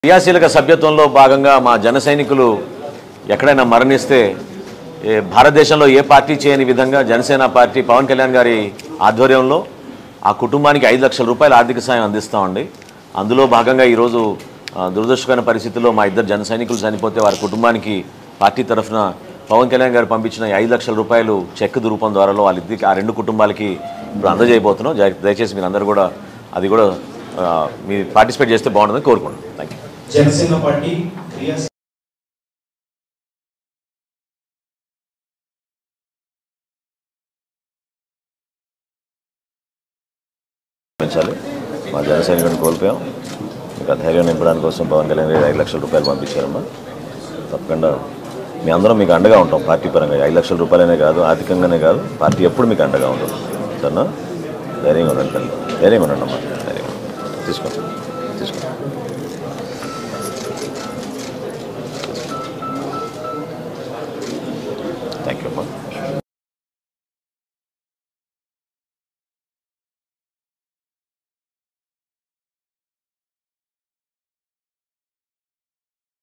క్రియాశీలక సభ్యత్వంలో భాగంగా మా జన సైనికులు ఎక్కడైనా మరణిస్తే ఏ భారతదేశంలో ఏ పార్టీ చేయని విధంగా జనసేన పార్టీ పవన్ కళ్యాణ్ గారి ఆధ్వర్యంలో ఆ కుటుంబానికి ఐదు లక్షల రూపాయల ఆర్థిక సాయం అందిస్తామండి అందులో భాగంగా ఈరోజు ఆ, దురదృష్టకరమైన పరిస్థితుల్లో మా ఇద్దరు జన సైనికులు చనిపోతే వారి కుటుంబానికి పార్టీ తరఫున పవన్ కళ్యాణ్ గారు పంపించిన ఈ ఐదు లక్షల రూపాయలు చెక్ రూపం ద్వారాలో వాళ్ళిద్దరికి ఆ రెండు కుటుంబాలకి ఇప్పుడు అందజేయబోతున్నాం జై- దయచేసి మీరు అందరూ కూడా అది కూడా ఆ, మీరు పార్టిసిపేట్ చేస్తే బాగుంటుందని కోరుకుంటున్నాను థ్యాంక్ యూ జనసేన పార్టీ క్రియా పెంచాలి మా జన సైనికుడిని కోల్పోయాం ఇంకా ధైర్యం నింపడానికి కోసం పవన్ కళ్యాణ్ గారు ఐదు లక్షల రూపాయలు పంపించారమ్మా తప్పకుండా మీ అందరం మీకు అండగా ఉంటాం పార్టీ పరంగా ఐదు లక్షల రూపాయలనే కాదు ఆర్థికంగానే కాదు పార్టీ ఎప్పుడు మీకు అండగా ఉంటుంది సరేనా ధైర్యంగా ఉండండి తల్లి ధైర్యంగా ఉండండి అమ్మా ధైర్యంగా తీసుకోండి తీసుకోండి